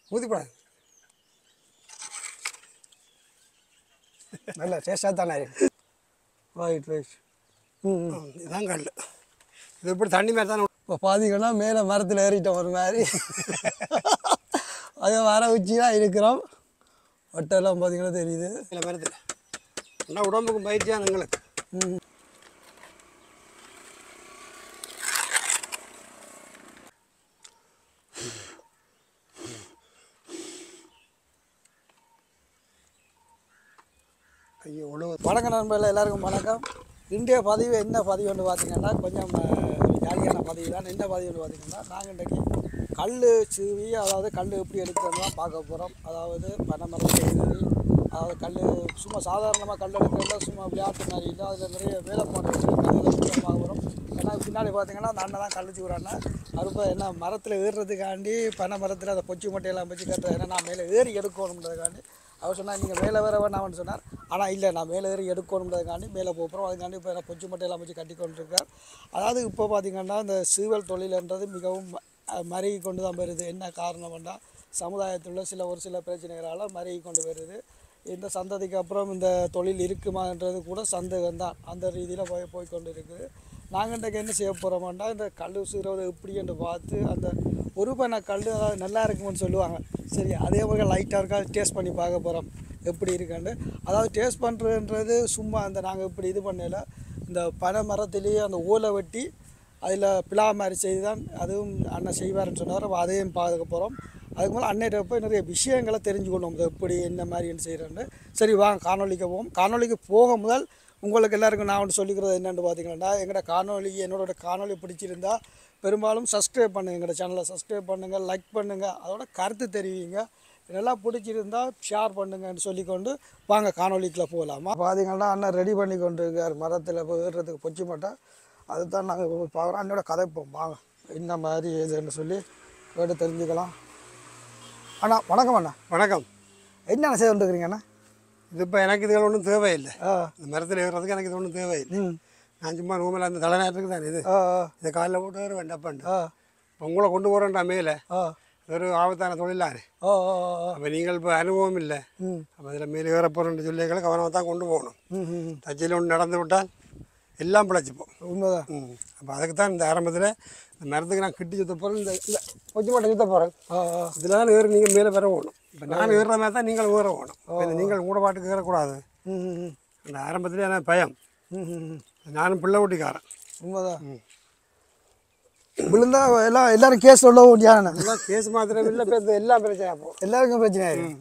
ஊற்றிப்படாது நல்ல டேஸ்டாக தானே இருக்கு ரைட் ரைட் ம் ம். இதுதான் கல் இது இப்படி தண்ணி மாதிரி தானே இப்போ பார்த்தீங்கன்னா மேலே மரத்தில் ஏறிட்டோம் ஒரு மாதிரி அதை வர வச்சு தான் இருக்கிறோம் வட்டெல்லாம் பார்த்தீங்கன்னா தெரியுது சில மரத்தில் ஆனால் உடம்புக்கு பயிற்சியான எங்களுக்கு ம் ஐயோ உழவு வணக்கம் நண்பர்கள் எல்லாருக்கும் வணக்கம் இன்றைய பதிவு என்ன பதிவுன்னு பார்த்தீங்கன்னா கொஞ்சம் அஹ், ஜாலியான பதிவு தான் என்ன பதிவுன்னு பார்த்தீங்கன்னா நாங்கள் இன்றைக்கு கல் சீவி அதாவது கல் எப்படி எடுக்கிறோம் தான் பார்க்க போகிறோம் அதாவது பனைமரம் செய்கிறது அதாவது கல் சும்மா சாதாரணமாக கல் எடுக்கிறதுல சும்மா விளையாட்டு மாதிரி இல்லை அதில் நிறைய வேலைப்பாடு இருக்குது அதில் பார்க்க போகிறோம் ஏன்னா பின்னாடி பார்த்தீங்கன்னா அந்த அண்ணன் தான் கல் சீவுறான்னா அறுப்ப என்ன மரத்தில் ஏறுறதுக்காண்டி பனை மரத்தில் அதை பொச்சி மட்டையெல்லாம் வச்சு கட்டுறது ஏன்னா நான் மேலே ஏறி எடுக்கணுன்றதுக்காண்டி அவர் சொன்னார் நீங்கள் மேலே வேற வேணாம்னு சொன்னார் ஆனால் இல்லை நான் மேலே ஏறி எடுக்கணுன்றதுக்காண்டி மேலே போகிறோம் அதுக்காண்டி இப்போ நான் பொச்சு மட்டையெல்லாம் வச்சு கட்டி கொண்டிருக்கார் அதாவது இப்போ பார்த்தீங்கன்னா இந்த சீவல் தொழில்ன்றது மிகவும் அஹ், மருகி கொண்டு தான் வருது என்ன காரணம்னா சமுதாயத்தில் உள்ள சில ஒரு சில பிரச்சனைகளால் மருகி கொண்டு வருது இந்த சந்ததிக்கு அப்புறம் இந்த தொழில் இருக்குமான்றது கூட சந்தேகம் தான் அந்த ரீதியில் போய் போய் கொண்டு இருக்குது நாங்கள் இன்றைக்கு என்ன செய்ய போகிறோம்னா இந்த கல் சீரவது எப்படி என்று பார்த்து அந்த ஒரு பண்ண கல் அதாவது நல்லா இருக்கும்னு சொல்லுவாங்க சரி அதே மாதிரி லைட்டாக இருக்கா டேஸ்ட் பண்ணி பார்க்க போகிறோம் எப்படி இருக்குன்னு அதாவது டேஸ்ட் பண்ணுறதுன்றது சும்மா அந்த நாங்கள் இப்படி இது பண்ணல இந்த பனை மரத்துலேயே அந்த ஓலை வெட்டி அதில் பிளா மாதிரி செய்து தான் அதுவும் அண்ணன் செய்வார்னு சொன்னார் அப்ப அதையும் பார்க்க போகிறோம் அதுக்கு மேலே அன்னையிட்ட போய் நிறைய விஷயங்களை தெரிஞ்சுக்கணும் இது எப்படி என்ன மாதிரி என்ன செய்கிறேன்னு சரி வாங்க காணொலிக்கு போவோம் காணொலிக்கு போக முதல் உங்களுக்கு எல்லாருக்கும் நான் ஒன்று சொல்லிக்கிறது என்னென்னு பார்த்தீங்கன்னா எங்களோட காணொலி என்னோட காணொலி பிடிச்சிருந்தா பெரும்பாலும் சப்ஸ்கிரைப் பண்ணுங்கள் எங்களோட சேனலை சப்ஸ்கிரைப் பண்ணுங்கள் லைக் பண்ணுங்கள் அதோட கருத்து தெரிவிங்க இதெல்லாம் பிடிச்சிருந்தா ஷேர் பண்ணுங்கன்னு சொல்லிக்கொண்டு வாங்க காணொலிக்குள்ளே போகலாமா பார்த்தீங்கன்னா அண்ணன் ரெடி பண்ணி கொண்டு இருக்கார் மரத்தில் போய் ஏறுறதுக்கு பொச்சி மாட்டேன் அதுதான் நாங்கள் போய் பார்க்குறோம் அண்ணோட கதைப்போம் வாங்க என்ன மாதிரி ஏதுன்னு சொல்லி கேட்டு தெரிஞ்சுக்கலாம் அண்ணா வணக்கம் அண்ணா வணக்கம் என்னென்ன செய்து கொண்டுருக்கிறீங்க அண்ணா இது இப்போ எனக்கு இதுகள் ஒன்றும் தேவையில்லை ஆ இந்த மரத்தில் ஏறுறதுக்கு எனக்கு இது ஒன்றும் தேவையில்லை ம் நான் சும்மா ரூமில் அந்த தலைநாட்டுக்கு தானே இது ஆ இதை காலைல போட்டு வேறு வேண்டாப்பாண்டு ஆ உங்களை கொண்டு போகிறேன்டா மேலே ஆ ஒரு ஆபத்தான தொழிலானே ஆ ஆ ஆ அப்போ நீங்கள் இப்போ அனுபவம் இல்லை ம் அப்போ அதில் மேலே ஏற போகிறேன்னு சொல்லிகளை கவனமாக தான் கொண்டு போகணும் ம் ம் ம். தச்சையில் ஒன்று நடந்து விட்டால் எல்லாம் பிழைச்சிப்போம் உண்மைதான் ம் அப்போ அதுக்கு தான் இந்த ஆரம்பத்தில் இந்த மரத்துக்கு நான் கிட்டி சுத்த போகிறேன் இந்த இந்த கொஞ்ச மட்டும் சுத்த போகிறேன் ஆ ஆ இதில் தான் ஏறி நீங்கள் மேலே பெற போகணும் இப்போ நான் ஏறுற மாதிரி தான் நீங்கள் ஏற போகணும் இப்போ இந்த நீங்கள் கூட பாட்டுக்கு ஏறக்கூடாது ம் ம் ம் அந்த ஆரம்பத்திலே எனக்கு பயம் ம் ம் ம் நானும் பிள்ளை ஊட்டிக்காரன் உண்மைதான் விழுந்தா எல்லாம் எல்லாரும் கேஸ் உள்ள முடியாது எல்லாம் கேஸ் மாத்திரம் இல்லை இப்போ இந்த எல்லாம் பிரச்சனை போ எல்லாருக்கும் பிரச்சனை ஆயிடும்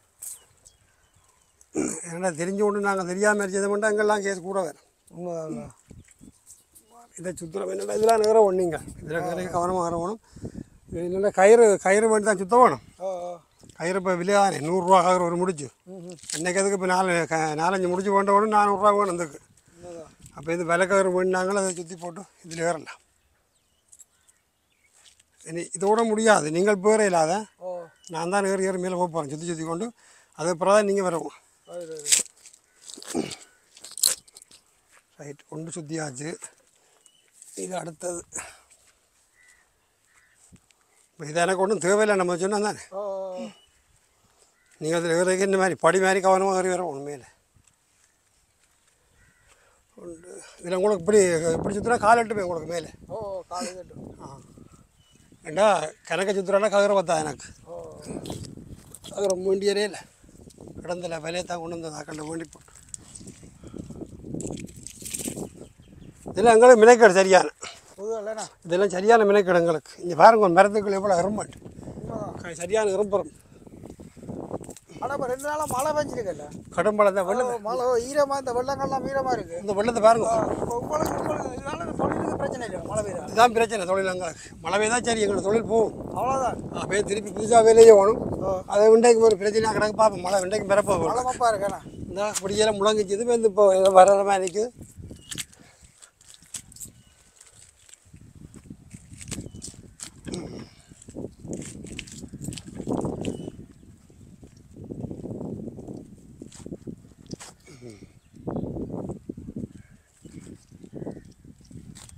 ஏன்னா தெரிஞ்சு கொண்டு நாங்கள் தெரியாமல் செய்த மட்டும் அங்கெல்லாம் கேஸ் கூட வரும் உண்மைதான் இதை சுற்றுற என்னடா இதெல்லாம் நேர ஒன்றுங்க இதில் நிறைய கவனமாக வரணும் இது என்னென்ன கயிறு கயிறு வேண்டி தான் சுத்த வேணும் ஆ ஆ கயிறு இப்போ விலையானே நூறுரூவா கயிறு ஒரு முடிச்சு ம் ம் அன்றைக்கி அதுக்கு இப்போ நாலு க நாலஞ்சு முடிச்சு வேண்ட வேணும் நானூறுரூவா வேணும் இதுக்கு உண்மைதான் அப்போ இது விலை கயிறு வேணுனாங்களும் அதை சுற்றி போட்டு இதில் ஏறலாம் இனி இதோட முடியாது நீங்கள் பேர இல்லாத ஓ நான் தான் ஏறி ஏறி மேலே போக போகிறேன் சுற்றி சுற்றி கொண்டு அது அப்புறம் தான் நீங்கள் வரவும் ரைட் ரைட் ரைட் ஒன்று சுற்றியாச்சு இது அடுத்தது இப்போ இது எனக்கு ஒன்றும் தேவையில்லை நம்ம சொன்னோம் தானே ஆ நீங்கள் அதில் ஏறதுக்கு இந்த மாதிரி படி மாதிரி கவனமாக ஏறி வரும் உண்மையில் உண்டு இதில் உங்களுக்கு இப்படி இப்படி சுற்றினா கால் எட்டு போய் உங்களுக்கு மேலே ஓ காலை கட்டு ஆ ஏண்டா கணக்க சுற்றுறானா கதிர பார்த்தா எனக்கு ஓ அது ரொம்ப வேண்டியதே இல்லை கிடந்தில் விலையை தான் கொண்டு வந்தது அக்கல்ல வேண்டி போட்டு இதெல்லாம் எங்களுக்கு மினைக்கேடு சரியான புது இல்லைண்ணா இதெல்லாம் சரியான மினைக்கேடு எங்களுக்கு இங்கே பாருங்க ஒரு மரத்துக்குள்ள எவ்வளோ எறும்பாட்டு உண்மைதான் சரியான எறும்புறம் ஆனால் இப்போ ரெண்டு நாளாக மழை பெஞ்சிருக்கல கடும்பழம் தான் வெள்ளம் மழை ஈரமாக இந்த வெள்ளங்கள்லாம் ஈரமாக இருக்குது இந்த வெள்ளத்தை பாருங்க இப்போ உங்களுக்கு உங்களுக்கு இதனால இந்த தொழிலுக்கு பிரச்சனை இல்லை மழை பெய்யுது இதுதான் பிரச்சனை தொழில் எங்களுக்கு மழை பெய்தா சரி எங்களுக்கு தொழில் போகும் அவ்வளோதான் அப்படியே திருப்பி புதுசாக வேலையே வேணும் அதை விண்டைக்கு ஒரு பிரச்சனையாக கிடக்கு பார்ப்போம் மழை விண்டைக்கு பிறப்ப மழை போகும் மப்பா இருக்கேண்ணா இந்த இப்படியெல்லாம் முழங்கிச்சு இது வந்து இப்போ ஏதோ வர்ற மாதிரி நிற்குது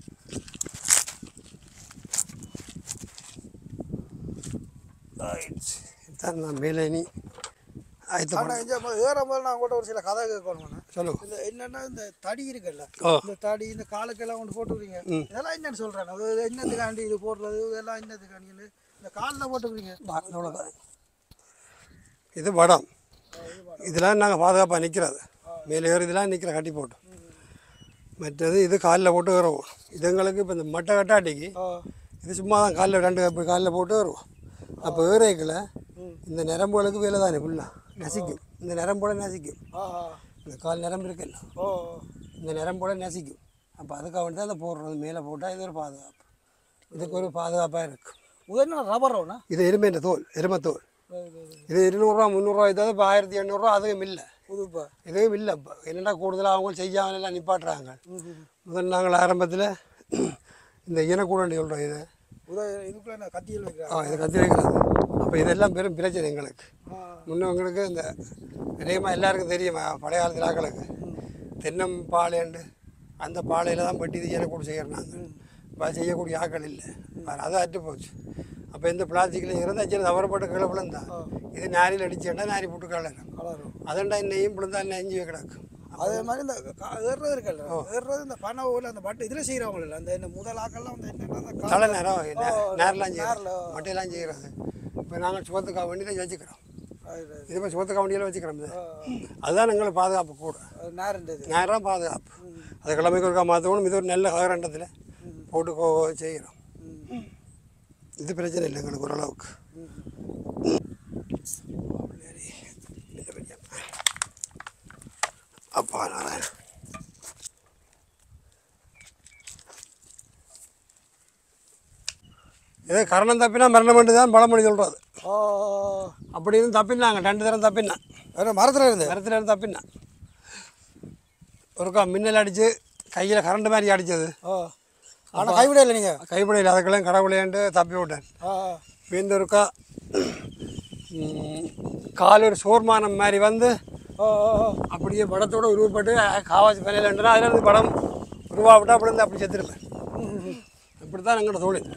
ரைட் இதுதான் நான் மேலே நீ ஆயத்தப்பட ஆனால் இங்கே ஏறும்போது நான் கூட ஒரு சில கதை கேட்கணும்ண்ணா சொல்லுங்க இந்த என்னன்னா இந்த தடி இருக்குல்ல ஓ இந்த தடி இந்த காலுக்கெல்லாம் கொண்டு போட்டுக்கிறீங்க ம். இதெல்லாம் என்னன்னு சொல்கிறேன் அது என்னத்துக்காண்டி இது போடுறது இதெல்லாம் என்னத்துக்காண்டி இந்த காலில் போட்டுக்கிறீங்க அவ்வளோதான் இது வடம் இதெல்லாம் நாங்கள் பாதுகாப்பாக நிற்கிறது மேலே ஏறி இதெல்லாம் நிற்கிற கட்டி போட்டு மற்றது இது காலில் போட்டு ஏறுவோம் இது எங்களுக்கு இப்போ இந்த மட்டை கட்டாட்டிக்கு ஆ இது சும்மா தான் காலில் ரெண்டு இப்படி காலில் போட்டு ஏறுவோம் அப்போ ஏறைக்கில் இந்த நரம்புகளுக்கு வேலை தானே ஃபுல்லாக நசிக்கும் இந்த நரம்போட நசிக்கும் ஆ இந்த கால் நரம்பு இருக்குல்ல ஓ இந்த நரம்போட நசிக்கும் அப்போ அதுக்காக வேண்டி தான் அதை போடுறது மேலே போட்டால் இது ஒரு பாதுகாப்பு இதுக்கு ஒரு பாதுகாப்பாக இருக்கும் உதவி ரப்பரோண்ணா இது எருமைன்ற தோல் எருமைத்தோல் இது இருநூறுவா முந்நூறுரூவா இதாவது இப்போ ஆயிரத்தி எண்ணூறுரூவா அதுவும் இல்லை புதுப்பா இதுவும் இல்லை இப்போ என்னடா கூடுதலாக அவங்க செய்யாமல் எல்லாம் நிப்பாட்டுறாங்க முதல் நாங்கள் ஆரம்பத்தில் இந்த இனக்கூடண்டி சொல்கிறோம் இது உதவி இதுக்குள்ள என்ன கத்தியில் வைக்கிறா ஆ இதை கத்தி வைக்கிறது அப்போ இதெல்லாம் பெரும் பிரச்சனை எங்களுக்கு ஆ முன்னவங்களுக்கு இந்த நிறையமாக எல்லாருக்கும் தெரியும் பழைய காலத்தில் ஆக்களுக்கு தென்னம் பாளையண்டு அந்த பாளையில் தான் பட்டி இது இனக்கூடு செய்கிறாங்க இப்போ செய்யக்கூடிய ஆக்கள் இல்லை பாரு, அது அற்று போச்சு அப்போ இந்த பிளாஸ்டிக்கில் இருந்தால் சரி தவறப்பட்ட கீழே விழுந்தா இது நாரில் அடிச்சேன்டா நாரி போட்டு கலரும் கலரும் அதண்டா என்னையும் விழுந்தா என்ன அஞ்சு கிடக்கும் அதே மாதிரி இந்த க- ஏறுறது இருக்குல்ல ஏறுறது இந்த பனை ஊரில் அந்த பட்டு இதில் செய்கிறவங்க இல்லை அந்த என்ன முதல் ஆக்கெல்லாம் வந்து என்னன்னா அந்த கா- தலை நேரம் நே- நேரெலாம் நேரில். செய்கிறோம் மட்டையெல்லாம் செய்கிறது இப்போ நாங்கள் சுவத்துக்கா வண்டியில் வச்சுக்கிறோம் அது- அது- இது இப்போ சுவத்துக்கா வண்டியில் வச்சுக்கிறோம் இது. அதுதான் எங்களுக்கு பாதுகாப்பு கூட அது நேரண்டது நேரம் பாதுகாப்பு அது கிழமைக்கு ஒருக்கா மாற்றணும் இது ஒரு நல்ல காலகட்டத்தில் போட்டு கோ செய்கிறோம் இது பிரச்சனை இல்லை எங்களுக்கு ஓரளவுக்கு அப்பா நாராயணன் இதே கரணம் தப்பினா மரணம் பண்ணி தான் பழமொழி சொல்கிறது ஓ அப்படின்னு தப்பினாங்க ரெண்டு தரம் தப்பினான் வேற மரத்தில் இருந்து மரத்தில் இருந்து தப்பினான் ஒருக்கா மின்னல் அடித்து கையில் கரண்ட் மாதிரி அடித்தது ஓ ஆனால் கைவிட இல்லை நீங்கள் கைப்படையில் அதுக்கெல்லாம் கடவுளையாண்டு தப்பி விட்டேன் ஆ மீந்து ஒருக்கா ம், கால் ஒரு சோர்மானம் மாதிரி வந்து ஓ ஓ ஓ அப்படியே படத்தோட உருவப்பட்டு காவாசி பனையிலன்றா அதில் இருந்து படம் உருவாவிட்டா அப்படி இருந்து அப்படி செத்துருப்பேன் இப்படி தான் எங்களோட தொழில்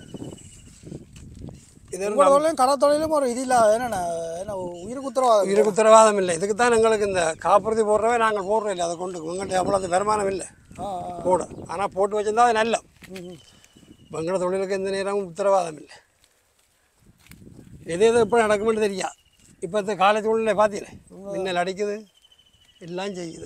இது உங்களோட தொழிலும் கடை தொழிலும் ஒரு இது இல்லை என்னென்ன என்ன உயிருக்கு உத்தரவாதம் உயிருக்கு உத்தரவாதம் இல்லை இதுக்கு தான் எங்களுக்கு இந்த காப்புறுதி போடுறவே நாங்கள் போடுறோம் இல்லை அதை கொண்டு உங்கள்கிட்ட எவ்வளோ வருமானம் இல்லை ஆ ஆ போட ஆனால் போட்டு வச்சிருந்தா அது நல்ல எங்களோட தொழிலுக்கு எந்த நேரமும் உத்தரவாதம் இல்லை எது எது எப்படி நடக்குமென்னு தெரியா இப்போ இந்த காலேஜ் சூழ்நிலை பார்த்தீங்களே மின்னல் அடிக்குது எல்லாம் செய்யுது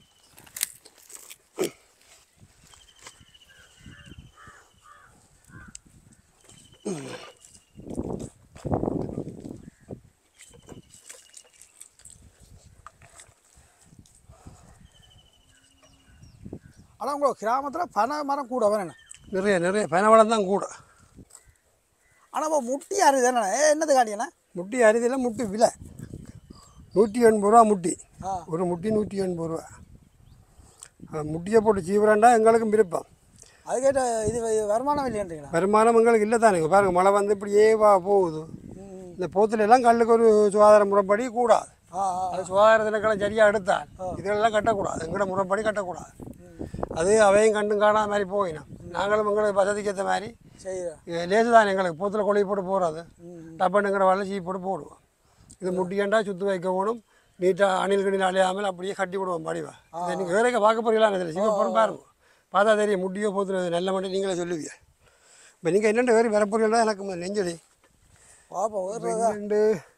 ஆனால் உங்களோட கிராமத்தில் பனை மரம் கூட வேணும் நிறைய நிறைய பனவளம் தான் கூட ஆனால் இப்போ முட்டி அறுது என்ன என்னது காட்டியண்ணா முட்டி அரிதியில் முட்டி விலை நூற்றி எண்பது ரூபா முட்டி ஆ ஒரு முட்டி நூற்றி எண்பது ரூபா அந்த முட்டியை போட்டு சீவுறாண்டா எங்களுக்கும் விருப்பம் அதுக்கேட்ட இது இது வருமானம் இல்லைன்றீங்களா வருமானம் எங்களுக்கு இல்லை தானே பாருங்கள் மழை வந்து இப்படியே வா போகுது ம். இந்த போத்துல எல்லாம் கல்லுக்கு ஒரு சுகாதார முறைப்படி கூடாது ஆ ஆ அது சுகாதார தினக்கெல்லாம் சரியாக எடுத்தால் இதெல்லாம் கட்டக்கூடாது எங்களோட முறைப்படி கட்டக்கூடாது அது அவையும் கண்டும் காணாத மாதிரி போயிடும் நாங்களும் எங்களுக்கு வசதிக்கு ஏற்ற மாதிரி செய்கிறேன் லேசு தான் எங்களுக்கு போத்தில் கொலை போட்டு போகிறது டப்பனுங்கிற வலை சீ போட்டு போடுவோம் இது முட்டியண்டா சுத்து வைக்க போகணும் நீட்டாக அணில் கணில் அழியாமல் அப்படியே கட்டி விடுவோம் படிவா இதை நீங்கள் வேறைக்க பார்க்க போறீங்களா இதில் சிவப்புறம் பாருங்க பார்த்தா தெரியும் முட்டியோ போத்துல நல்ல மட்டும் நீங்களே சொல்லுவீங்க இப்போ நீங்கள் என்னென்ன வேறு வர போறீங்களா எனக்கு முதல்ல நெஞ்சடி பாப்போம் ஒரு ரெண்டு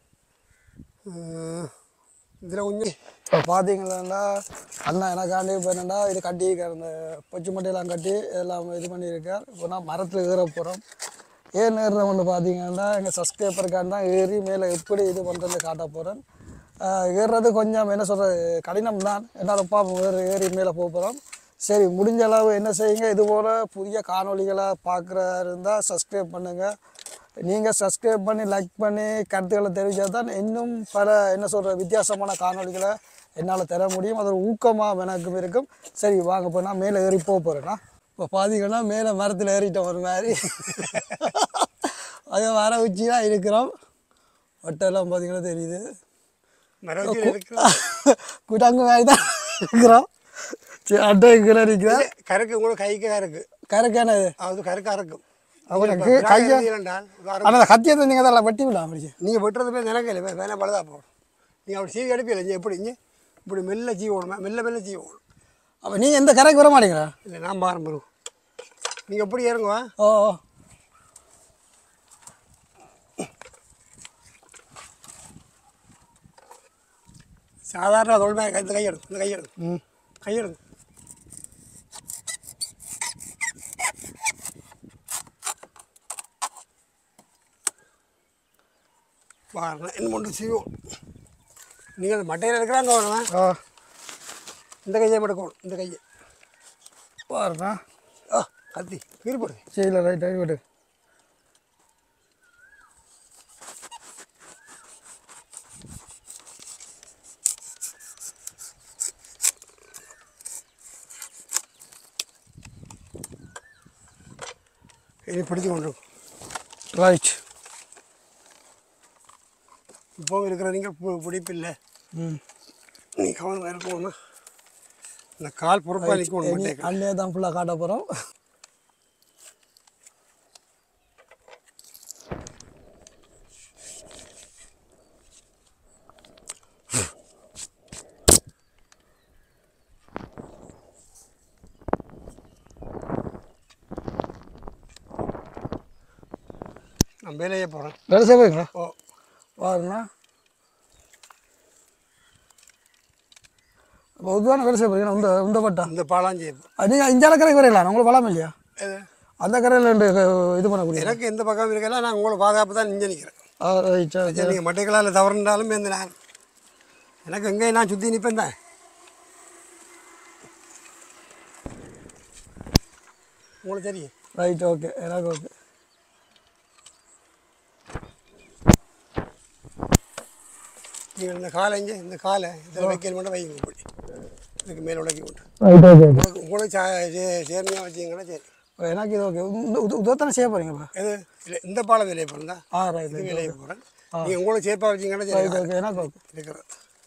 இதில் கொஞ்சம் இப்போ பார்த்தீங்களா அண்ணா எனக்காண்டி இப்போ என்னடா இது கட்டியிருக்கார் இந்த பச்சை மட்டையெல்லாம் கட்டி எல்லாம் இது பண்ணியிருக்கார் இப்போ நான் மரத்தில் ஏற போகிறோம் ஏன் ஏறுறவங்க பார்த்தீங்கன்னா எங்கள் சப்ஸ்கிரைபருக்காண்டி தான் ஏறி மேலே எப்படி இது பண்ணுறது காட்ட போகிறேன் ஏறுறது கொஞ்சம் என்ன சொல்கிறது கடினம் தான் என்னால் பார்ப்போம் ஏறி ஏறி மேலே போக போகிறோம் சரி முடிஞ்ச அளவு என்ன செய்யுங்க இது போல் புதிய காணொளிகளை பார்க்குற இருந்தால் சப்ஸ்கிரைப் பண்ணுங்கள் நீங்கள் சப்ஸ்கிரைப் பண்ணி லைக் பண்ணி கருத்துக்களை தெரிவித்தால் தான் இன்னும் பல என்ன சொல்கிற வித்தியாசமான காணொளிகளை என்னால் தர முடியும் அது ஒரு ஊக்கமாக எனக்கும் இருக்கும் சரி வாங்க இப்போ நான் மேலே ஏறி போக போகிறேன்னா இப்போ பார்த்தீங்கன்னா மேலே மரத்தில் ஏறிட்டோம் ஒரு மாதிரி அது வர உச்சியாக இருக்கிறோம் வட்டெல்லாம் பார்த்தீங்கன்னா தெரியுது மரத்தில் இருக்கிற குட்டாங்க மாதிரி தான் இருக்கிறோம் சரி அட்டை கீழே இருக்கிறேன் கருக்கு உங்களுக்கு கைக்கு கருக்கு கரெக்டான இது அது கருக்காக இருக்கும் அவனுக்கு கையை ஆனால் அந்த கத்தியை நீங்கள் அதெல்லாம் வெட்டி விடலாம் அப்படி நீங்கள் வெட்டுறது பேர் நினைக்கல வே- வேணா பழுதா போடும் நீங்கள் அப்படி சீவி எடுப்பில்லை இங்கே எப்படி இங்கே இப்படி மெல்ல சீவணும் மெல்ல மெல்ல சீவணும் அப்போ நீங்கள் எந்த கரைக்கு வர மாட்டீங்களா இல்லை நான் பாருங்க நீங்கள் எப்படி இறங்குவா ஓ ஓ. சாதாரண தொழில் இந்த கையெடுக்கும் இந்த கையெடுக்கும் ம் கையெடுக்கும் பாருங்க என்ன மட்டும் செய்வோம் நீங்கள் அந்த மட்டையில் இருக்கிறாங்க வரணும் ஓ இந்த கையை எடுக்கணும் இந்த கையை பாருண்ணா ஆ கத்தி கீழ்படுது சரி ரைட் விடு இனி பிடிச்சு கொண்டு இருக்கும். ரைட் இப்போ இருக்கிற நீங்கள் பிடிப்பில்லை ம் நீ கவனமாக இருக்கணும்னா இந்த கால் பொறுப்பாக நிற்கணும் மட்டை அண்ணே தான் ஃபுல்லாக காட்ட போகிறோம் நான் வேலையே போகிறேன் வேலை செய்வீங்களா ஓ பாருண்ணா அப்போ உதுவான வேலை செய்ய போறீங்க இந்த இந்த பட்டா இந்த பாலாம் செய்ய போகிறேன் நீங்கள் இந்த கரைக்கு வரையில உங்களுக்கு வளம் இல்லையா எது? அந்த கரையில் ரெண்டு இது பண்ணக்கூடிய எனக்கு எந்த பக்கம் இருக்கல நான் உங்களை பாதுகாப்பு தான் நிஞ்ச நிற்கிறேன் ஆ ரைட் சரி சரி நீங்கள் மட்டைகளால் தவறுனாலும் இந்த நான் எனக்கு எங்கே நான் சுற்றி நிற்பேன் தான் உங்களுக்கு தெரியும் ரைட் ஓகே எனக்கு ஓகே நீங்கள் இந்த காலை இங்கே இந்த காலை இதில் வைக்கல் மட்டும் வைங்க இப்படி இதுக்கு மேலே உலக்கி கொண்டு ரைட் ஓகே உங்களுக்கு உங்களுக்கு சேர்மையாக வச்சிங்கன்னா சரி எனக்கு இது ஓகே உதவத்தானே செய்ய போகிறீங்கப்பா எது இல்லை இந்த பாலம் வேலையை போகிறேன் ஆ ரைட் இது வேலையை போகிறேன் நீங்கள் உங்களுக்கு சேஃபாக வச்சிங்கன்னா சரி ரைட் ஓகே எனக்கு ஓகே இருக்கிறது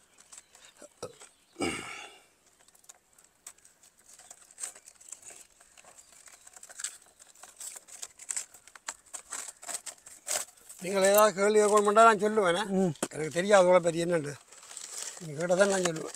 நீங்கள் ஏதாவது கேள்வி கேட்க மாட்டா நான் சொல்லுவேன் எனக்கு தெரியாது அவ்வளோ பற்றி என்னண்டு நீங்கள் கேட்டால் தான் நான் சொல்லுவேன்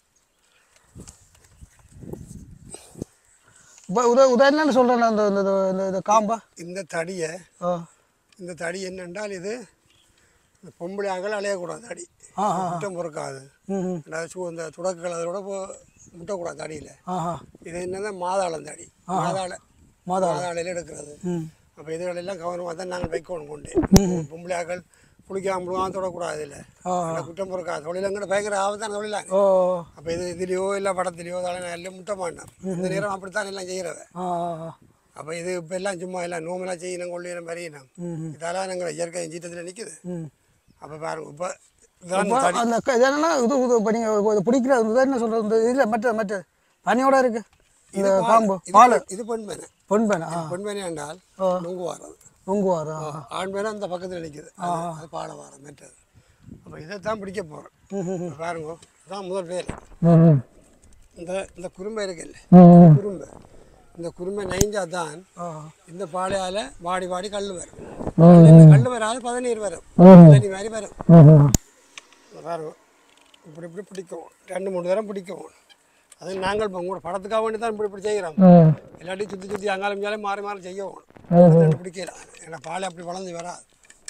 இப்போ உத உதயம் என்னன்னு சொல்கிறேன் அந்த இந்த இந்த- இந்த இந்த காம்பா இந்த தடியை ஆ இந்த தடி என்னென்றால் இது இந்த பொம்பளை ஆகல அலையக்கூடாது தடி ஆ ஆ முட்டம் பொறுக்காது ம் ம் அதாவது சு- இந்த துடக்குகள் அதோட போ- முட்டக்கூடாது தடியில் ஆஹா இது என்னன்னா மாதாளம் தடி மாதாள மாதா மாதாளையில் எடுக்கிறது ம் அப்போ இதுகளெல்லாம் கவனமாக தான் நாங்கள் வைக்கணும் கொண்டு பொம்பளையாக்கள் குளிக்காம முழுவாம தொடக்கூடாது இல்லை ஆ குற்றம் பொறுக்காது தொழிலங்கிற பயங்கர ஆபத்தான தொழிலாங்க ஓ அப்போ இது இதுலேயோ இல்லை படத்துலையோ தலை எல்லாம் முட்ட மாட்டோம் இந்த நேரம் அப்படித்தான் எல்லாம் செய்கிறவ ஆ ஆ அப்போ இது இப்போ எல்லாம் சும்மா எல்லாம் நோமெல்லாம் செய்யணும் கொள்ளையினம் வரையணும் ம் இதெல்லாம் நாங்கள் இயற்கை சீட்டத்தில் நிற்குது ம் அப்போ பாருங்க இப்போ இதான் அப்போ தடி அந்த க- இது என்னன்னா இது இது இப்போ நீங்கள் இது பிடிக்கிற இது என்ன சொல்கிறது இந்த இதில் மற்ற மற்ற பனியோட இருக்கு இந்த காம்பு இது பால் பெண்- இது பெண் பேனை பொன் பேனை ஆ பெண் பேனை என்றால் ஆ. நுங்கு வாரம் உங்குவார் ஆ ஆண் பேனை அந்த பக்கத்தில் நிற்குது அது அது பால வாரம் மெட்டது அப்போ இதை தான் பிடிக்க போகிறோம் ம் ம் பாருங்க இதான் முதல் வேலை ம் இந்த இந்த குறும்பை இருக்குல்ல ம் குறும்பை இந்த குறும்பை நைஞ்சா தான் ஆ இந்த பாலையால் வாடி வாடி கல் வரும் ம் இந்த கல் வராது பதநீர் வரும் தண்ணி மாதிரி வரும் ம் இந்த பாருங்க இப்படி இப்படி பிடிக்கும் ரெண்டு மூணு தரம் பிடிக்கும் அது நாங்கள் இப்போ உங்களோட படத்துக்காக வேண்டி தான் இப்படி இப்படி செய்கிறோம் ம் எல்லாத்தையும் சுற்றி சுற்றி அங்காலும் இங்காலும் மாறி மாறி செய்யவும் ம். ரெண்டு பிடிக்கல ஏன்னா பால் அப்படி வளர்ந்து வராது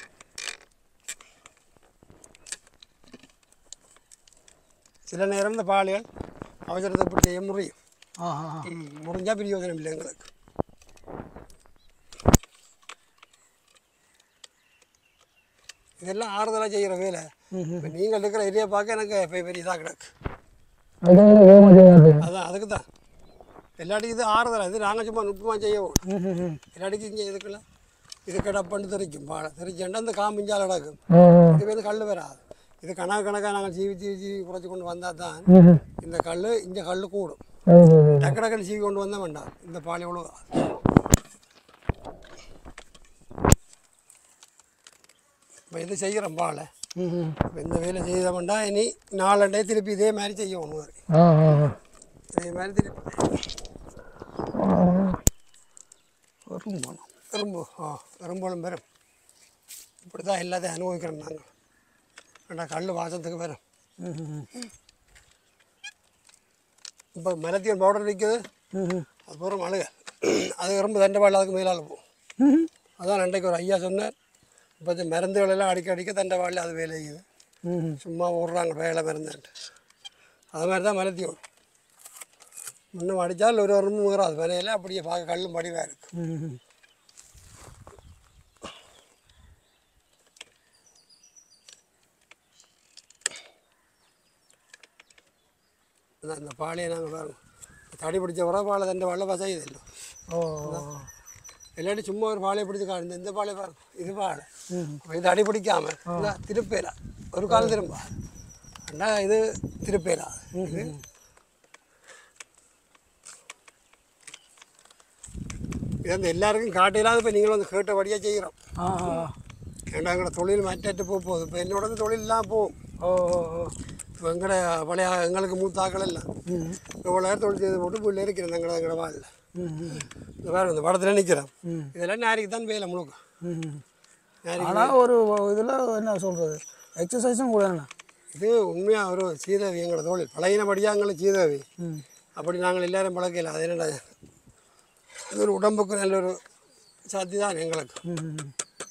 சில நேரம் இந்த பால்கள் அவசரத்தை இப்படி செய்ய முடியும் ஆ ஆ ம், முடிஞ்சா பிரயோஜனம் இல்லை எங்களுக்கு இதெல்லாம் ஆறுதலாக செய்கிற வேலை ம் இப்போ நீங்கள் இருக்கிற ஏரியா பார்க்க எனக்கு இப்போ பெரிய இதாக கிடக்கு அதான் வேகமாக செய்யாது அதான் அதுக்கு தான் எல்லாத்துக்கும் இது ஆறுதலாக இது நாங்கள் சும்மா நுட்பமாக செய்யவும் ம் ம் ம் எல்லாத்துக்கும் இங்கே இதுக்குள்ள இது கிடப்பண்டு தெரிக்கும் பாலை தெரிச்சேன்டா இந்த காம்பிஞ்சால் நடக்கும் ம் இது வந்து கல் வராது இது கணக்கு கணக்காக நாங்கள் சீவி சீவி சீவி குறைச்சி கொண்டு வந்தால் தான் ம் இந்த கல் இந்த கல் கூடும் ம் டக்கு டக்குன்னு சீவி கொண்டு வந்தால் வேண்டாம் இந்த பால் எவ்வளோ இப்போ இது செய்கிறோம் பாலை ம் ம் இப்போ இந்த வேலை செய்த வேண்டாம் இனி நாலண்டே திருப்பி இதே மாதிரி செய்யணும் மாதிரி ஆ ஆ இதே மாதிரி திருப்பி வரும் மனம் எறும்பு ஆ எறும்புகளும் வரும் இப்படி தான் எல்லாத்தையும் அனுபவிக்கிறோம் நாங்கள் ஏன்னா கல் வாசத்துக்கு வரும் ம் ம் இப்போ மலத்தியன் பவுடர் நிற்குது ம் அது பூரா அழுக அது எறும்பு தண்டை வாழை அதுக்கு மேலால் போகும் ம் அதான் அன்றைக்கு ஒரு ஐயா சொன்னார் இப்போ இந்த மருந்துகள் எல்லாம் அடிக்க அடிக்க தண்டை வாழை அது வேலை செய்யுது ம் சும்மா ஓடுறாங்க வேலை மருந்துன்ட்டு அது மாதிரி தான் மலத்தியம் இன்னும் அடித்தால் ஒரு ஒரு மூறாது விலையில அப்படியே பார்க்க கல்லும் படிவாக இருக்குது ம் அதான் இந்த பாலையை நாங்கள் பாருங்க தடி பிடிச்ச உரம் பாலை தண்டை வாழை பசாயுதில்லை ஓ இல்லாட்டி சும்மா ஒரு பாலையை பிடிச்சி காணும் இந்த பாலை பாருங்க இது பாலை ம் அப்ப இது அடி பிடிக்காம திருப்பேரா ஒரு காலம் திரும்ப அண்ணா இது திருப்பேரா இது இது வந்து எல்லாருக்கும் காட்டையிலாத இப்போ நீங்களும் வந்து கேட்டபடியாக செய்கிறோம் ஆ ஆ. ஏன்னா எங்களோட தொழில் மாற்றிட்டு போக போகுது இப்போ என்னோட வந்து தொழில் இல்லாமல் போகும் ஓ ஓ ஓ இப்போ எங்களோட பழைய எங்களுக்கு மூத்தாக்கள் எல்லாம் ம் இவ்வளோ நேரம் தொழில் செய்து போட்டு புள்ள இருக்கிறேன் எங்களோட எங்களோட வாழ்ல ம் ம் இந்த வேறு இந்த படத்தில் நிற்கிறோம் ம். இதெல்லாம் நாளைக்கு தான் வேலை முழுக்க ம் நாளைக்கு ஆனால் ஒரு இதில் என்ன சொல்கிறது எக்ஸசைஸும் கூட என்ன இது உண்மையாக ஒரு சீதவி எங்களோட தொழில் பழையினபடியாக எங்களுக்கு சீதவி ம் அப்படி நாங்கள் எல்லாரும் பழக்கல அது என்னடா இது ஒரு உடம்புக்கு நல்ல ஒரு சக்தி தான் எங்களுக்கு ம் ம்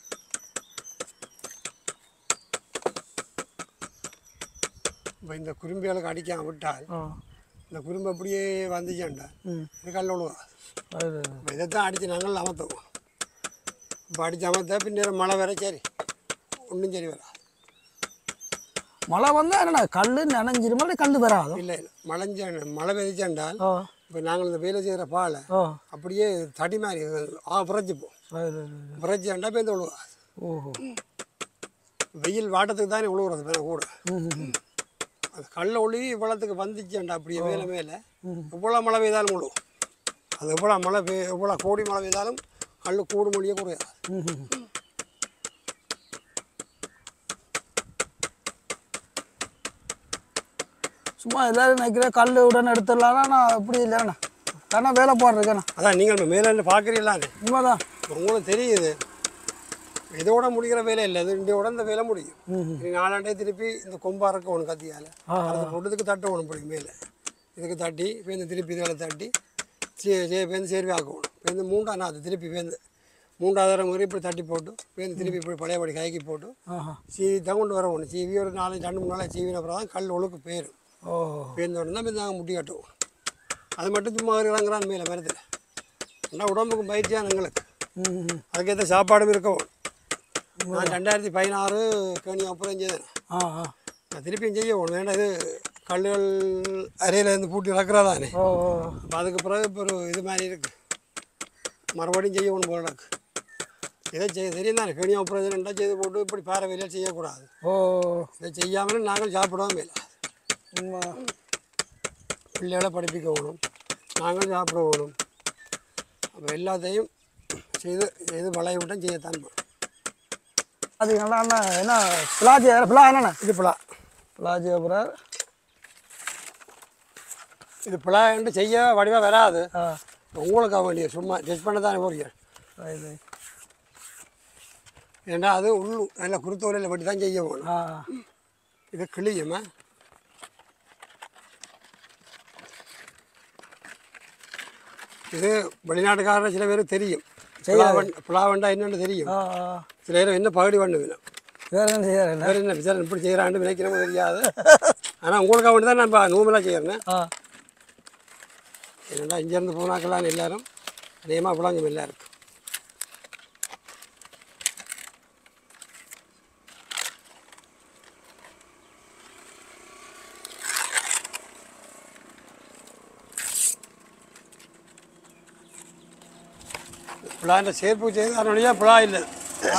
இப்போ இந்த குறும்பிகளுக்கு அடிக்காம விட்டால் ஆ இந்த குறும்பு அப்படியே வந்துச்சாண்டா ம் இது கல்ல விழுவா அது இப்போ இதைத்தான் அடித்து நாங்கள் அமர்த்துவோம் இப்போ அடித்து அமர்த்தா பின்னர் மழை வேற சரி ஒன்றும் சரி வரா மழை வந்தால் என்னண்ணா கல் நனைஞ்சிருமா இல்லை கல் வராதோ இல்லை இல்லை மழைஞ்ச மழை பெய்ச்சாண்டால் ஓ இப்போ நாங்கள் இந்த வேலை செய்கிற பாலை ஓ அப்படியே தடி மாதிரி ஆ புரைச்சிப்போம் அது புரைச்சாண்டா பேருந்து விழுவா ஓஹோ வெயில் வாட்டத்துக்கு தானே விழுவுறது மேலே கூட ம் ம் அது கள்ள ஒளி இவ்வளோத்துக்கு வந்துச்சுண்டா அப்படியே மேலே மேலே ம். எவ்வளோ மழை பெய்தாலும் முழுவும் அது எவ்வளோ மழை பெய் எவ்வளோ கோடி மழை பெய்தாலும் கல் கூடு மொழியே குறையாது ம் ம் சும்மா எல்லாரும் நினைக்கிற கல் உடனே எடுத்துடலாம்னா நான் அப்படி இல்லைண்ணா தானே வேலை போடுறேண்ணா அதான் நீங்கள் இப்போ மேலே இருந்து பார்க்குறீங்களான்னு உண்மைதான் உங்களுக்கு தெரியுது இதோட முடிக்கிற வேலை இல்லை இது இந்தியோட இந்த வேலை முடியும் ம் நீ நாலாண்டே திருப்பி இந்த கொம்பா இருக்க ஒன்று கத்தியால் ஆ, அது பொட்டுக்கு தட்ட ஒன்று பிடிக்கும் மேலே இதுக்கு தட்டி பேருந்து திருப்பி இதில் தட்டி சே சே பேருந்து சேர்வி ஆக்கணும் பேருந்து மூண்டாம் அது திருப்பி பேருந்து மூன்றாவது முறை இப்படி தட்டி போட்டு பேருந்து திருப்பி இப்படி பழையபடி கைக்கு போட்டு ஆஹா சீவி தான் கொண்டு வர ஒன்று சீவி ஒரு நாலு ரெண்டு மூணு நாள் சீவின அப்புறம் தான் கல் ஒழுக்கு போயிடும் ஓ பேருந்து உடனே தான் நாங்கள் முட்டி கட்டுவோம் அது மட்டும் சும்மா ஒரு இறங்குறான் மேலே மரத்தில் ஆனால் உடம்புக்கு பயிற்சியான எங்களுக்கு ம் ம் அதுக்கேற்ற சாப்பாடும் இருக்கவும் நான் ரெண்டாயிரத்தி பதினாறு கேணி அப்புறம் செய்தேன் ஆ ஆ நான் திருப்பியும் செய்ய ஒன்று வேண்டாம் இது கல்லுகள் அறையில் இருந்து பூட்டி இறக்குறதானே ஓ ஓ அப்போ அதுக்கு பிறகு இப்போ ஒரு இது மாதிரி இருக்குது மறுபடியும் செய்ய ஒன்று போல இருக்கு இதை செய்ய தெரியும் தானே கேணி அப்புறம் ரெண்டா செய்து போட்டு இப்படி பாறை வேலையில் செய்யக்கூடாது ஓ இதை செய்யாமல் நாங்கள் சாப்பிடவும் இல்லை உண்மை பிள்ளைகளை படிப்பிக்க வேணும் நாங்கள் சாப்பிட வேணும் அப்போ எல்லாத்தையும் செய்து செய்து பழைய விட்டம் செய்யத்தான் போகணும் அது நல்லா அண்ணா என்ன பிளாஜி பிளா என்னண்ணா இது பிளா பிளாஜி அப்புறம் இது பிளான்ட்டு செய்ய வடிவாக வராது ஆ உங்களுக்கு வேண்டிய சும்மா டெஸ்ட் பண்ண தானே போறீங்க இது ஏன்னா அது உள்ளு நல்ல குருத்தோலையில் பட்டி தான் செய்ய வேணும் ஆ இது கிளியுமா இது வெளிநாட்டுக்காரர் சில பேருக்கு தெரியும் பிளாவன் பிளாவண்டா என்னன்னு தெரியும் ஆ ஆ சில பேர் என்ன பகுடி பண்ணுவேன் வேறு என்ன செய்யறேன் வேறு என்ன விசாரணை இப்படி செய்கிறான்னு நினைக்கிறவங்க தெரியாது ஆனால் உங்களுக்காக வேண்டி தான் நான் நூமெல்லாம் செய்கிறேன் ஆ என்னடா இங்கேருந்து போனாக்கெல்லாம் எல்லாரும் அதிகமாக விளங்கும் எல்லாருக்கும் பிளான்ட சேர்ப்பு செய்து அதனுடைய பிளா இல்லை ஆ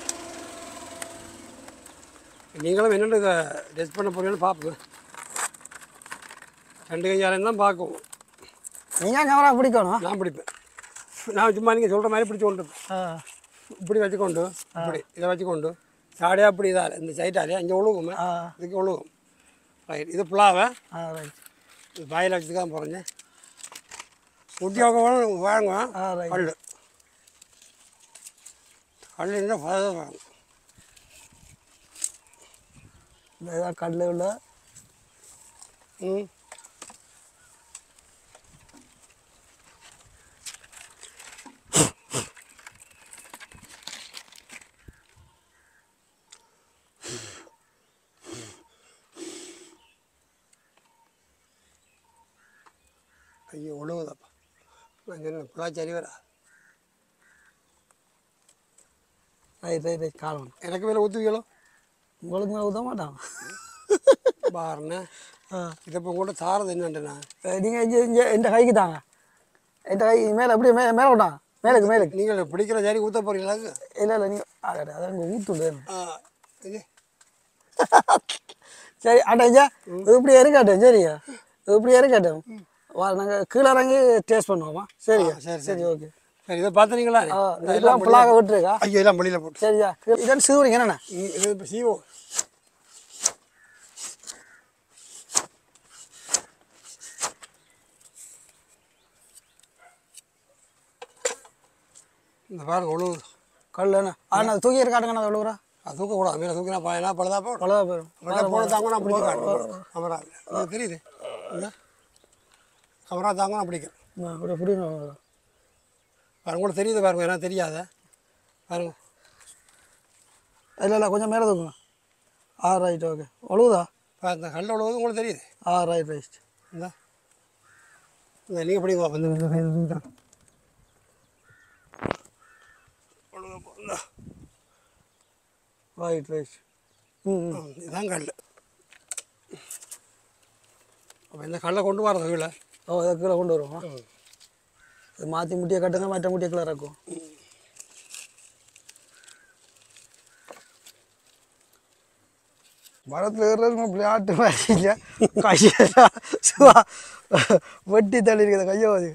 நீங்களும் என்னென்னு டெஸ்ட் பண்ண போறீங்கன்னு பார்ப்போம் ரெண்டு கையாலையும் தான் பார்க்குவோம் நீங்கள் கேமரா பிடிக்கணும் நான் பிடிப்பேன் நான் சும்மா நீங்கள் சொல்கிற மாதிரி பிடிச்சி கொண்டு இருப்பேன். ஆ இப்படி வச்சுக்கொண்டு இப்படி இதை வச்சுக்கொண்டு சாடியாக அப்படி இதால் இந்த சைட்டாலே இங்கே ஒழுகுமே ஆ இதுக்கு ஒழுகும் ரைட் இது புலாவை ஆ ரைட் இது பாயில் வச்சு தான் போகிறேங்க குட்டியாக வாங்குவேன் ஆ ரைட் பல்லு கல் இருந்தால் பதம் இந்த இதான் கல் உள்ள ம் ஐயோ ஒழுகுதப்பா நான் சொன்னேன் புலாச்சாரி வரா ரைட் ரைட் ரைட் காலம் எனக்கு மேலே ஊற்றுவீங்களோ உங்களுக்கு மேலே ஊற்ற மாட்டான் பாருண்ணே ஆ இதை இப்போ கூட தாரது என்னன்ட்டு நான் நீங்கள் இங்கே இங்கே எந்த கைக்கு தாங்க எந்த கை மேலே அப்படியே மே மேலே விட்டாங்க மேலுக்கு மேலுக்கு நீங்கள் பிடிக்கிற சரி ஊற்ற போகிறீங்களா இல்லை இல்லை நீங்கள் அட அதான் இங்கே ஊற்றுண்டு ஆ இது சரி அட்டா இது இப்படி இருக்கட்டும் சரியா இது இப்படி இருக்கட்டும் வா நாங்கள் கீழே இறங்கி டேஸ்ட் பண்ணுவோமா சரியா ஆ, சரி, சரி ஓகே சரி இதை பார்த்துனீங்களா ஆ இதெல்லாம் பிளாக விட்டுருக்கா ஐயோ எல்லாம் வெளியில் போட்டு சரியா இதன் சிறுவரிங்க என்னண்ணா ம், இது இப்போ சீவோ இந்த பாருங்க ஒழுகுது கல் என்ன ஆனா அது தூக்கி இருக்காட்டுங்கண்ணா அது எவ்வளோரா அது தூக்கக்கூடாது மேலே தூக்கினா பழையனா பழுதா போடும் பழுதா போயிடும் மேலே போட தாங்க நான் பிடிக்க கமரா உங்களுக்கு தெரியுது இந்த கமரா தாங்க நான் பிடிக்கிறேன் ஆ, அப்படியே பிடிக்கணும் பாருங்க கூட தெரியுது பாருங்க ஏன்னா தெரியாத பாருங்க இல்லை இல்லை கொஞ்சம் மேலே தூக்குங்க ஆ ரைட் ஓகே ஒழுகுதா இப்போ அந்த கல் உழுவுது உங்களுக்கு தெரியுது ஆ ரைட் ரைட் இந்த இந்த நீங்கள் பிடிங்க இந்த இந்த இந்த இந்த இந்த. ஒழுங்கா போ, இந்தா. ரைட் ரைட் ம் ம். ம், இதுதான் கல் அப்போ இந்த கல்லை கொண்டு வரது கீழே ஓ இதை கீழே கொண்டு வருவோம் இது மாற்றி முட்டியை கட்டுங்க மற்ற முட்டியை கீழே இறக்கும் மரத்தில் ஏறுறது விளையாட்டு மாதிரி கையெல்லாம் சுவா வெட்டி தள்ளி இருக்குது கையை அது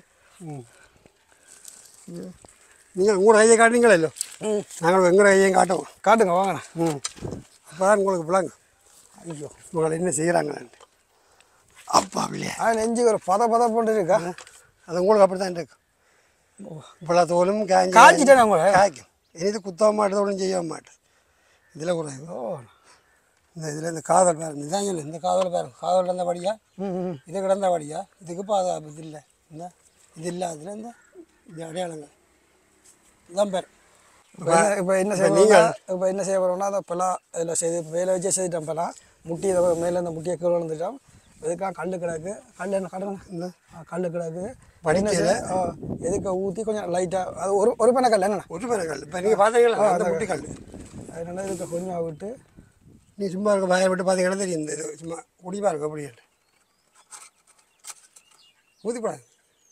நீங்கள் உங்களோட கையை காட்டுறீங்களோ ம் நாங்கள் எங்களோட கையையும் காட்டுவோம் காட்டுங்க வாங்கண்ணா ம் அப்போ தான் உங்களுக்கு பிள்ளைங்க ஐயோ உங்களை என்ன செய்கிறாங்களான்ட்டு அப்பா இல்லையா ஆ நெஞ்சு ஒரு பத பத போட்டு இருக்கா அது உங்களுக்கு அப்படி தான் இருக்கு இப்போலாம் தோலும் காய்ஞ்சி காய்ச்சிட்டேன் உங்களை காய்க்கும் இனி இது குத்தவும் மாட்டேது ஒன்றும் செய்யவும் மாட்டேது இதில் கூட ஓ இந்த இதில் இந்த காதல் பாருங்க இதான் சொன்னேன் இந்த காதல் பாருங்க காதல் இருந்த படியா ம் ம் இது கிடந்த படியா இதுக்கு பாதுகாப்பு இல்லை இந்த இது இல்லை அதில் இந்த இது அடையாளங்க இதான் பேர் இப்போ என்ன இப்போ என்ன செய்ய நீங்கள் இப்போ என்ன செய்ய போகிறோம்னா அதை இப்போலாம் இதில் செய்து வேலை வச்சே செய்துட்டோம் இப்போலாம் முட்டி இதை மேலே இந்த முட்டியை கீழே விழுந்துட்டோம் இதுக்கெல்லாம் கல் கிடக்கு கல் என்ன கடமை இந்த கல் கிடக்கு படிக்கல. ஆ எதுக்கு ஊற்றி கொஞ்சம் லைட்டாக அது ஒரு ஒரு பண்ண கல் என்னண்ணா ஒரு பேர் கல் இப்போ நீங்கள் பார்த்தீங்களா அந்த முட்டி கல் அதனால இதுக்கு கொஞ்சம் விட்டு நீ சும்மா இருக்க வயல் விட்டு பார்த்தீங்கன்னா தெரியும் இந்த இது சும்மா குடிப்பா இருக்கு அப்படி ஊற்றிப்படாது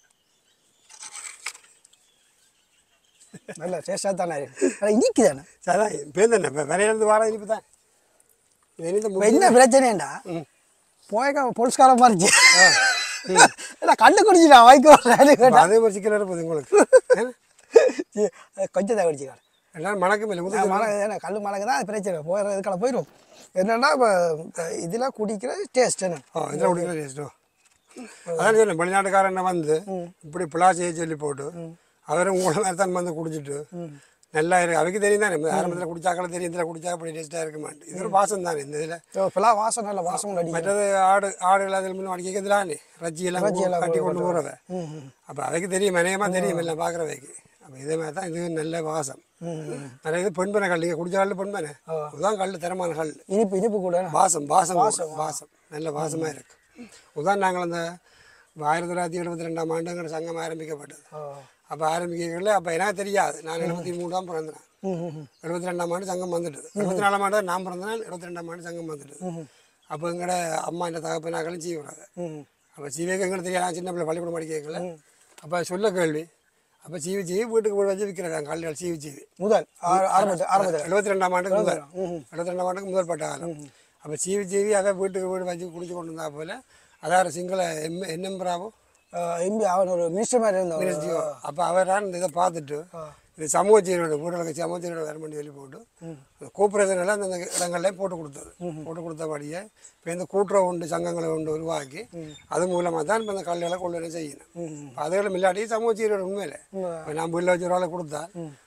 நல்ல டேஸ்ட்டாக தானே இருக்கு ஆனால் இனிக்கு தானே சாதான் பேர் தானே இப்போ விலையிலேருந்து வார இனிப்பு தான் இது இனி இந்த இப்போ முட்டி- என்ன பிரச்சனைண்டா ம். போயக்கா பொலிஸ்காரம் மாறிச்சு இல்லை கண்டு குடிச்சிடா வாய்க்கு அப்ப அதே மாதிரி சிக்கல் இருப்பது உங்களுக்கு ஏன்னா? கொஞ்சம் தான் குடிச்சிக்காரு எல்லாரும் மணக்கும் இல்லை முதுகு மழை ஏன்னா கல் மழைக்கு தான் பிரச்சனை போகிற இதுக்கால போயிடும் என்னென்னா இப்போ இதெல்லாம் குடிக்கிற டேஸ்ட் என்ன ஓ இதில் குடிக்கிற டேஸ்ட்டோ அதான் சொன்னேன் வெளிநாட்டுக்காரனை வந்து இப்படி பிளாசியை சொல்லி போட்டு அவரும் உங்களை மாதிரி தான் வந்து குடிச்சிட்டு நல்லா இருக்கு அவைக்கு தெரியும் தானே ஆரம்பத்தில் குடிச்சாக்களும் தெரியும் இதில் குடிச்சா அப்படி டேஸ்ட்டாக இருக்க மாட்டேன் இது ஒரு வாசம் தானே இந்த இதில் இப்போலாம் வாசம் நல்ல வாசம் அடிக்கும் மற்றது ஆடு ஆடு இல்லாத முன்ன அடிக்கிறதுலானே ரஜ்ஜியெல்லாம் ரஜ்ஜியெல்லாம் கட்டி கொண்டு போகிறவ ம் ம் அப்போ அவைக்கு தெரியும் அநேகமாக தெரியும் இல்லை பார்க்குறவைக்கு அப்போ இதே மாதிரி தான் இது நல்ல வாசம் ம் நிறைய இது பெண்பனை கல் நீங்கள் குடிச்ச கல் பெண்பனை இதுதான் கல் தரமான கல் இனிப்பு இனிப்பு கூட வாசம் வாசம் வாசம் நல்ல வாசமாக இருக்கு உதான் நாங்கள் அந்த ஆயிரத்தி தொள்ளாயிரத்தி எழுபத்தி ரெண்டாம் ஆண்டுங்கிற சங்கம் ஆரம்பிக்கப்பட்டது ஓ அப்போ ஆரம்பிக்கல அப்போ எனக்கு தெரியாது நான் எழுபத்தி மூணு தான் பிறந்தேன் ம் ம் ம் எழுபத்தி ரெண்டாம் ஆண்டு சங்கம் வந்துட்டுது எழுபத்தி நாலாம் ஆண்டு தான் நான் பிறந்தேன் எழுபத்தி ரெண்டாம் ஆண்டு சங்கம் வந்துட்டுது அப்போ எங்கட அம்மா இந்த தகப்பனாக்களும் சீவுறாங்க ம் அப்போ சீவைக்கு எங்களுக்கு தெரியாது நான் சின்ன பிள்ளை பள்ளிக்கூடம் படிக்கல அப்போ சொல்ல கேள்வி அப்போ சீவி சீவி வீட்டுக்கு போய் வச்சு விற்கிறாங்க கல்யாணம் சீவி சீவி முதல் ஆர- ஆரம்பத்தில் ஆரம்பத்தில் எழுபத்தி ரெண்டாம் ஆண்டுக்கு முதல் ம் எழுபத்தி ரெண்டாம் ஆண்டுக்கு முதல் பட்ட காலம் அப்போ சீவி சீவி அதை வீட்டுக்கு வீடு வச்சு குடிச்சு கொண்டு வந்தா போல அதாவது சிங்கள எம் என்எம் பிராவோ எம்பி அவன் ஒரு மினிஸ்டர் மாதிரி இருந்தவன் அப்போ அவர் தான் இந்த இதை பார்த்துட்டு இது சமூக சீரோட வீடுகளுக்கு சமூக சீரோட வேறு பண்ணி சொல்லி போட்டு அந்த கோஆப்ரேஷன் எல்லாம் அந்த இடங்கள்லேயும் போட்டு கொடுத்தது போட்டு கொடுத்தபடியே இப்போ இந்த கூட்டுறவு உண்டு சங்கங்களை உண்டு உருவாக்கி அது மூலமாக தான் இப்போ இந்த கல்யாணம் கொண்டு வர செய்யணும் இப்போ அதுகளும் இல்லாட்டி சமூக சீரோட உண்மையில இப்போ நான் வீட்டில் வச்சு ஒரு ஆளை கொடுத்தா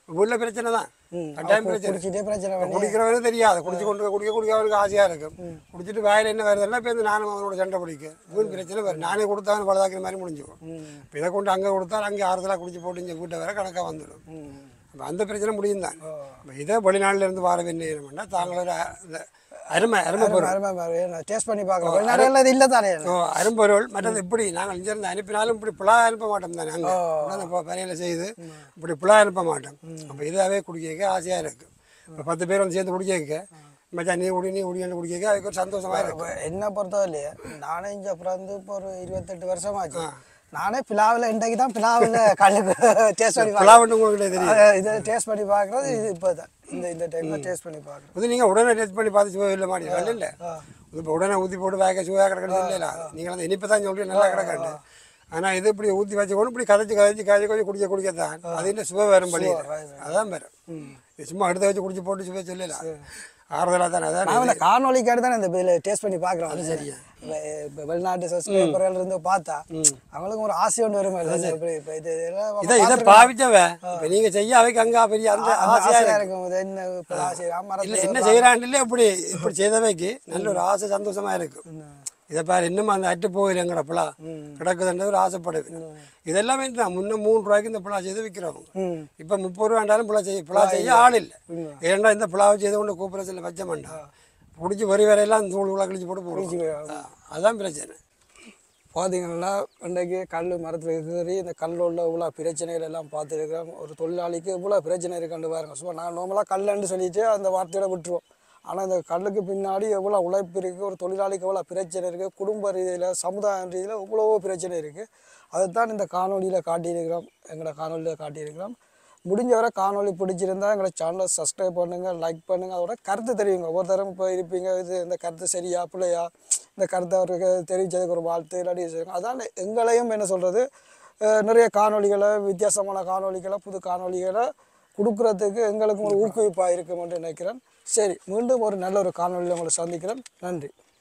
வீட்டில் பிரச்சனை தான் ம் கட்டாயம் பிரச்சனை குடிச்சிட்டே பிரச்சனை பண்ணி குடிக்கிறவனுக்கு தெரியாது குடிச்சு கொண்டு குடிக்க குடிக்கிறவனுக்கு ஆசையாக இருக்கும் குடிச்சிட்டு வாயில் என்ன வருதுன்னா இப்போ இந்த நானும் அவனோட சண்டை பிடிக்க வீண் பிரச்சனை வரும் நானே கொடுத்தாலும் பழுதாக்கிற மாதிரி முடிஞ்சுக்கும் ம் இப்போ இதை கொண்டு அங்கே கொடுத்தா அங்கே ஆறுதலாக குடிச்சு போட்டு இங்கே வீட்டை வர கணக்காக வந்துடும் ம் அப்போ அந்த பிரச்சனை முடியும் தான் இப்போ இதே வெளிநாட்டுல இருந்து வர வேண்டிய தாங்களோட இந்த அருமை அருமை பொருள் அருமை அருமை டேஸ்ட் பண்ணி பார்க்கலாம் வெளிநாடுகளில் இது இல்லை தானே ஓ அரும்பொருள் மற்றது இப்படி நாங்கள் இங்கிருந்து அனுப்பினாலும் இப்படி புலா அனுப்ப மாட்டோம் தானே அங்கே உடனே இப்போ பணியில் செய்து இப்படி புலா அனுப்ப மாட்டோம் அப்போ இதாகவே குடிக்க ஆசையாக இருக்கும் இப்போ பத்து பேர் வந்து சேர்ந்து குடிக்க மச்சான் நீ குடி நீ குடின்னு குடிக்க அதுக்கு ஒரு சந்தோஷமாக இருக்கும் இப்போ என்ன பொறுத்தவரையிலே நானே இங்கே பிறந்து இப்போ ஒரு இருபத்தெட்டு வருஷமாச்சு நானே பிலாவில் இன்றைக்கு தான் பிலாவில் கல்லுக்கு டேஸ்ட் பண்ணி புலா வந்து உங்களுக்கு தெரியும் பார்க்குறேன் இதை டேஸ்ட் பண்ணி பார்க்குறது இது இப்போ தான் இந்த இந்த டைமில் டேஸ்ட் பண்ணி பார்க்குறேன் இது நீங்கள் உடனே டெஸ்ட் பண்ணி பார்த்து சுவை இல்லை மாட்டீங்க இல்லை இது இப்போ உடனே ஊற்றி போட்டு வேக சுவையாக கிடக்கிறது இல்லை நீங்கள் அந்த இனிப்பு தான் சொல்றீங்க நல்லா கிடக்காண்டு ஆனால் இது இப்படி ஊற்றி வச்சு கொண்டு இப்படி கதைச்சு கதைச்சு கதைச்சு கொஞ்சம் குடிக்க குடிக்கத்தான் அது இன்னும் சுவை வரும் படி அதான் வரும் இது சும்மா எடுத்து வச்சு குடிச்சு போட்டு சுவை சொல்லலாம் ஆறுதலாக தானே அதான் நான் இந்த காணொலிக்காடு தான் இந்த இதில் டேஸ்ட் பண்ணி பார்க்குறோம் அது சரியா இப்போ வெளிநாட்டு சப்ஸ்கிரைபர்கள் இருந்து பார்த்தா அவங்களுக்கும் ஒரு ஆசை ஒன்று வருமா இல்லை இப்படி இப்போ இது இதெல்லாம் இதை இதை பாவிச்சவ இப்போ நீங்கள் செய்ய அவைக்கு அங்கே பெரிய அந்த அந்த ஆசையாக ஆசையாக இருக்கும் இது என்ன இப்போ ஆசை இல்லை மரத்தில் என்ன செய்கிறான்னு இல்லை இப்படி இப்படி செய்தவைக்கு நல்ல ஒரு ஆசை சந்தோஷமா இருக்கும் இதை பாரு இன்னும் அந்த அட்டு போயில எங்கட புலா கிடக்குதுன்றது ஒரு ஆசைப்படுது இதெல்லாமே தான் முன்ன மூணு ரூபாய்க்கு இந்த புலா செய்து விற்கிறவங்க ம் இப்போ முப்பது ரூபாண்டாலும் புலா செய்ய புலா செய்ய ஆள் இல்லை ஏன்னா இந்த புலாவை செய்து கொண்டு கூப்பிடச்சில் வச்ச மாட்டான் பிடிச்சி வரி வரையெல்லாம் தூள் உள்ள கழிச்சு போட்டு போடுவோம் அதான் பிரச்சனை பார்த்தீங்கன்னா இன்றைக்கு கல் மரத்தில் இருக்கிற இந்த கல்லில் உள்ள இவ்வளோ பிரச்சனைகள் எல்லாம் பார்த்துருக்கிறோம் ஒரு தொழிலாளிக்கு இவ்வளோ பிரச்சனை இருக்குன்னு பாருங்க சும்மா நான் நார்மலாக கல்லுன்னு சொல்லிட்டு அந்த வார்த்தையோட விட்டுருவோம் ஆனால் இந்த கல்லுக்கு பின்னாடி எவ்வளோ உழைப்பு இருக்குது ஒரு தொழிலாளிக்கு எவ்வளோ பிரச்சனை இருக்குது குடும்ப ரீதியில் சமுதாய ரீதியில் இவ்வளோ பிரச்சனை இருக்குது அதைத்தான் இந்த காணொலியில் காட்டியிருக்கிறோம் எங்களோட காணொலியில் காட்டியிருக்கிறோம் முடிஞ்ச வரை காணொளி பிடிச்சிருந்தா எங்களை சேனலை சப்ஸ்கிரைப் பண்ணுங்கள் லைக் பண்ணுங்கள் அதோட கருத்து தெரியுங்க ஒவ்வொருத்தரும் இப்போ இருப்பீங்க இது இந்த கருத்து சரியா பிள்ளையா இந்த கருத்தை அவருக்கு தெரிவித்ததுக்கு ஒரு வாழ்த்து இல்லாட்டி சொல்லுங்க. அதான் எங்களையும் என்ன சொல்கிறது நிறைய காணொளிகளை வித்தியாசமான காணொளிகளை புது காணொளிகளை கொடுக்குறதுக்கு எங்களுக்கும் ஒரு ஊக்குவிப்பாக இருக்குமென்று நினைக்கிறேன் சரி மீண்டும் ஒரு நல்ல ஒரு காணொளியில் உங்களை சந்திக்கிறேன் நன்றி